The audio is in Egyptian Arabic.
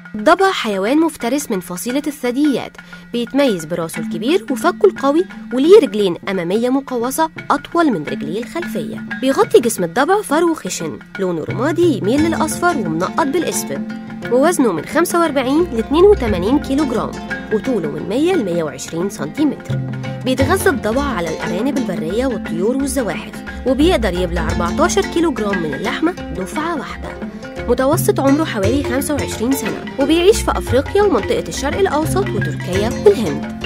الضبع حيوان مفترس من فصيلة الثدييات بيتميز براسه الكبير وفكه القوي وليه رجلين أمامية مقوسة أطول من رجليه الخلفية بيغطي جسم الضبع فرو خشن لونه رمادي يميل للأصفر ومنقط بالأسود ووزنه من 45 ل 82 كيلو جرام وطوله من 100 ل 120 سنتيمتر بيتغذى الضبع على الأرانب البرية والطيور والزواحف وبيقدر يبلع 14 كيلو جرام من اللحمة دفعة واحدة متوسط عمره حوالي 25 سنة وبيعيش في أفريقيا ومنطقة الشرق الأوسط وتركيا والهند